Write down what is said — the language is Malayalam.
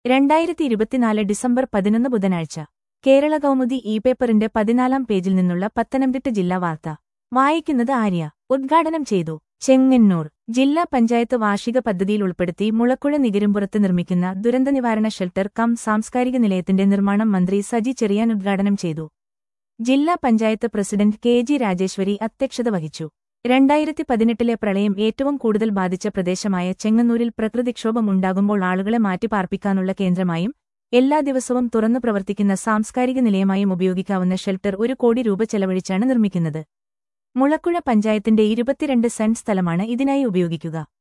രണ്ടായിരത്തി ഇരുപത്തിനാല് ഡിസംബർ പതിനൊന്ന് ബുധനാഴ്ച കേരള കൗമുദി ഇ പേപ്പറിന്റെ പതിനാലാം പേജിൽ നിന്നുള്ള പത്തനംതിട്ട ജില്ലാ വാർത്ത വായിക്കുന്നത് ആര്യ ഉദ്ഘാടനം ചെയ്തു ചെങ്ങന്നൂർ ജില്ലാ പഞ്ചായത്ത് വാർഷിക പദ്ധതിയിൽ ഉൾപ്പെടുത്തി മുളക്കുഴ നികരുംപുറത്ത് നിർമ്മിക്കുന്ന ദുരന്തനിവാരണ ഷെൽട്ടർ കം സാംസ്കാരിക നിലയത്തിന്റെ നിർമ്മാണം മന്ത്രി സജി ചെറിയാൻ ഉദ്ഘാടനം ചെയ്തു ജില്ലാ panchayat president K G Rajeswari അധ്യക്ഷത വഹിച്ചു രണ്ടായിരത്തി പതിനെട്ടിലെ പ്രളയം ഏറ്റവും കൂടുതൽ ബാധിച്ച പ്രദേശമായ ചെങ്ങന്നൂരിൽ പ്രകൃതിക്ഷോഭം ഉണ്ടാകുമ്പോൾ ആളുകളെ മാറ്റിപ്പാർപ്പിക്കാനുള്ള കേന്ദ്രമായും എല്ലാ ദിവസവും തുറന്നു പ്രവർത്തിക്കുന്ന സാംസ്കാരിക നിലയമായും ഉപയോഗിക്കാവുന്ന ഷെൽട്ടർ ഒരു കോടി രൂപ ചെലവഴിച്ചാണ് നിർമ്മിക്കുന്നത് മുളക്കുഴ പഞ്ചായത്തിന്റെ ഇരുപത്തിരണ്ട് സെന്റ് സ്ഥലമാണ് ഇതിനായി ഉപയോഗിക്കുക